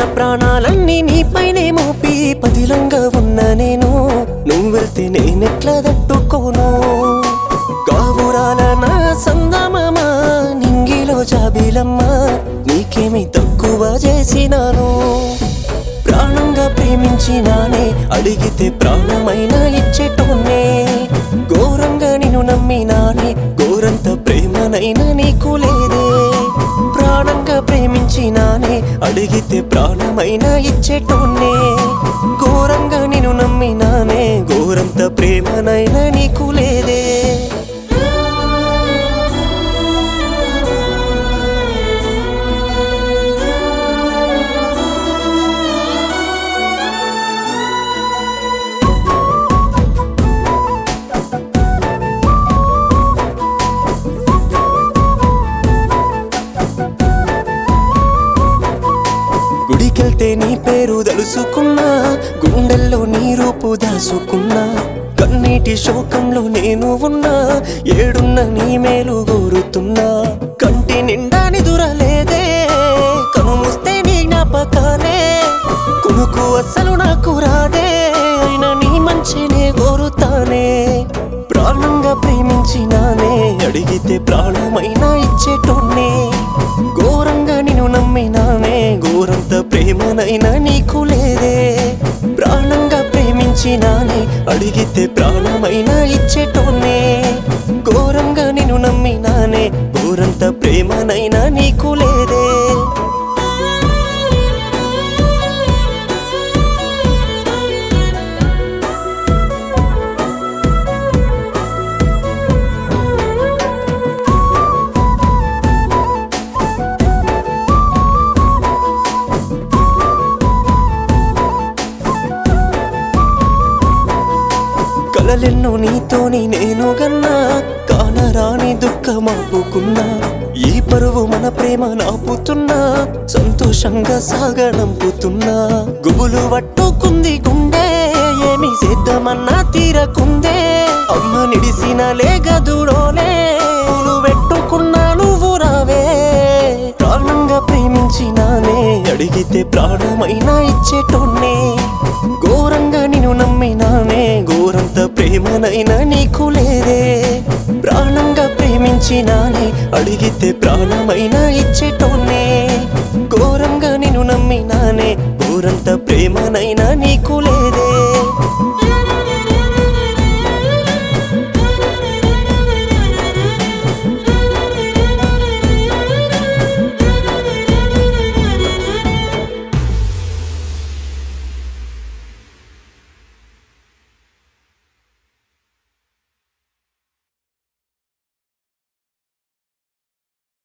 ప్రాణాలన్నీ నీపైనే మోపి పదిలంగా ఉన్న నేను నువ్వు వెళ్తే నేనెట్లా తట్టుకోను కావురాల నా సందమామ నింగిలో జాబిలమ్మ నీకేమి తక్కువ చేసినాను ప్రాణంగా ప్రేమించినానే అడిగితే ప్రాణమైనా ఇచ్చేటోనే ఘోరంగా నిన్ను నమ్మినానే ఘోరంత ప్రేమనైనా నీకు లేదే ప్రాణంగా ప్రేమించినానే అడిగితే ప్రాణమైనా ఇచ్చేటోనే ఘోరంగా నిన్ను నమ్మినానే ఘోరంత ప్రేమనైనా నీకు లేదే గుడికెళ్తే నీ పేరు తలుసుకున్నా గుండెల్లో నీ రూపు దాసుకున్నా కన్నీటి శోకంలో నేను ఉన్నా ఏడున్న నీ మేలు కోరుతున్నా కంటి నిండా నిదురలేదే కనుమూస్తే నీ జ్ఞాపకాలే కొనుకు అస్సలు నాకు రాదే అయినా నీ మంచినే కోరుతానే ప్రాణంగా ప్రేమించినానే అడిగితే ప్రాణమైనా ఇచ్చేటోన్నే ఘోరంగా నిన్ను నమ్మినానే ఘోరంత ప్రేమనైనా నీకు లేదే ప్రాణంగా ప్రేమించినానే అడిగితే ప్రాణమైనా ఇచ్చేటోన్నే ఘోరంగా నిన్ను నమ్మినానే ఘోరంత ప్రేమనైనా నీకు లేదే కలలెన్నో నీతోని నేను గన్నా కానరాని దుఃఖమాపుకున్నా ఈ పరువు మన ప్రేమ నాపుతున్నా సంతోషంగా సాగనంపుతున్నా గుబులు పట్టుకుంది గుండె ఏమి చేద్దామన్నా తీరకుందే అమ్మ నిడిసిన లేగదుడోలే పూలు పెట్టుకున్నా నువ్వు రావే ప్రాణంగా ప్రేమించినానే అడిగితే ప్రాణమైనా ఇచ్చేటోన్నే ఘోరంగా నిన్ను నమ్మినానే ఘోరంత ప్రేమనైనా నీకు లేదే ప్రాణంగా ప్రేమించినానే అడిగితే ప్రాణమైనా ఇచ్చేటోన్నే ఘోరంగా నిన్ను నమ్మినానే ఘోరంత ప్రేమనైనా నీకు లేదే